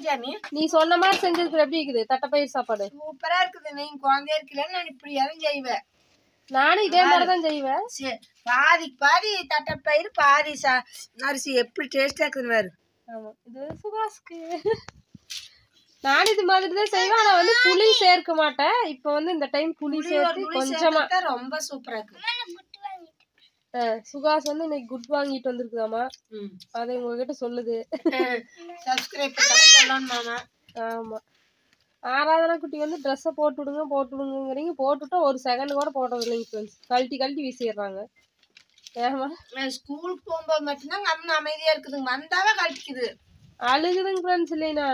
சாமி நீ சொன்ன மாதிரி செஞ்சதுக்கு எப்படி இருக்குது தட்டைப்பயிர் சாப்பாடு சூப்பரா இருக்குது நீங்க குழந்தைய இருக்கலன்னு நான் இப்படி எதுவும் செய்வேன் நானும் இதே மாதிரி தான் செய்வேன் சரி பாதிக்கு பாதி தட்டைப்பயிறு பாதி சா அரிசி எப்படி டேஸ்டா இருக்குதுன்னு பாரு ஆமா இது சுபாஷ்க்கு நானும் இது மாதிரி தான் செய்வேன் ஆனா வந்து புளி சேர்க்க மாட்டேன் இப்போ வந்து இந்த டைம் புளி சேர்த்து புளி கொஞ்சமா சேர்த்தா ரொம்ப சூப்பரா இருக்கு அஹ், சுகாஸ் வந்து இன்னைக்கு குட் வாங்கிட்டு வந்திருக்குதாமா ம் அதை உங்ககிட்ட சொல்லுது சப்ஸ்கிரைப் பண்ணி சொல்லணும் மாமா ஆமா ஆராதனா குட்டி வந்து ட்ரெஸ்ஸை போட்டு விடுங்க போட்டு விடுங்கிறீங்க போட்டுவிட்டா ஒரு செகண்ட் கூட போட்டது இல்லைங்க ஃப்ரெண்ட்ஸ் கழட்டி கழட்டி வீசிடுறாங்க ஏமா நான் ஸ்கூலுக்கு போகும்போது மட்டும்தான் கம்மன் அமைதியா இருக்குதுங்க வந்தாவே கழிக்குது அழுகுதுங்க ஃப்ரெண்ட்ஸ் இல்லைனா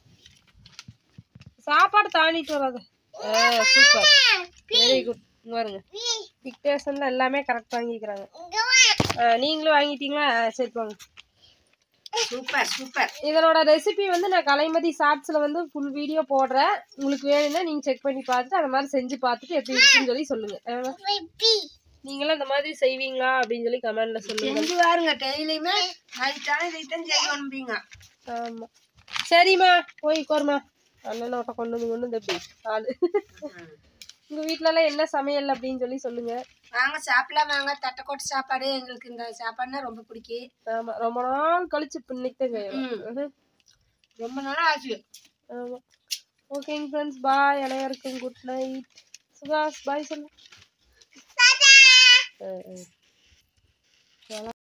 சாப்பாடு தாண்டிட்டு வராது சூப்பர் வெரி குட் பாருங்க டிக்டேஷன்ல எல்லாமே கரெக்ட் வாங்கிக்கிறாங்க ஆ, நீங்களும் வாங்கிட்டீங்களா ஆ, சரி வாங்க சூப்பர் சூப்பர் இதனோட ரெசிபி வந்து நான் கலைமதி ஷார்ட்ஸில் வந்து ஃபுல் வீடியோ போடுறேன் உங்களுக்கு வேணும்னா நீங்கள் செக் பண்ணி பார்த்துட்டு அந்த மாதிரி செஞ்சு பார்த்துட்டு எப்படி இருக்குன்னு சொல்லி சொல்லுங்கள் நீங்களும் அந்த மாதிரி செய்வீங்களா அப்படின்னு சொல்லி கமெண்ட்ல சொல்லுங்க செஞ்சு பாருங்க டெய்லியுமே நைட்டான இதைத்தான் செய்யணும்பீங்க ஆமாம் சரிம்மா போய் கோருமா அண்ணன் ஒட்ட கொண்டு வந்து கொண்டு வந்து எப்படி ஆளு உங்கள் வீட்டிலலாம் என்ன சமையல் அப்படின்னு சொல்லி சொல்லுங்க வாங்க சாப்பிடலாம் வாங்க தட்டைக்கோட்டை சாப்பாடு எங்களுக்கு இந்த சாப்பாடுனா ரொம்ப பிடிக்கும் ஆமாம் ரொம்ப நாள் கழிச்சு இப்போ இன்னைக்கு தான் செய்யலாம் ரொம்ப நாள் ஆச்சு ஆமாம் ஓகேங்க ஃப்ரெண்ட்ஸ் பாய் அனைவருக்கும் குட் நைட் சுகாஷ் பாய் சொல்லு ஆ, ஆ.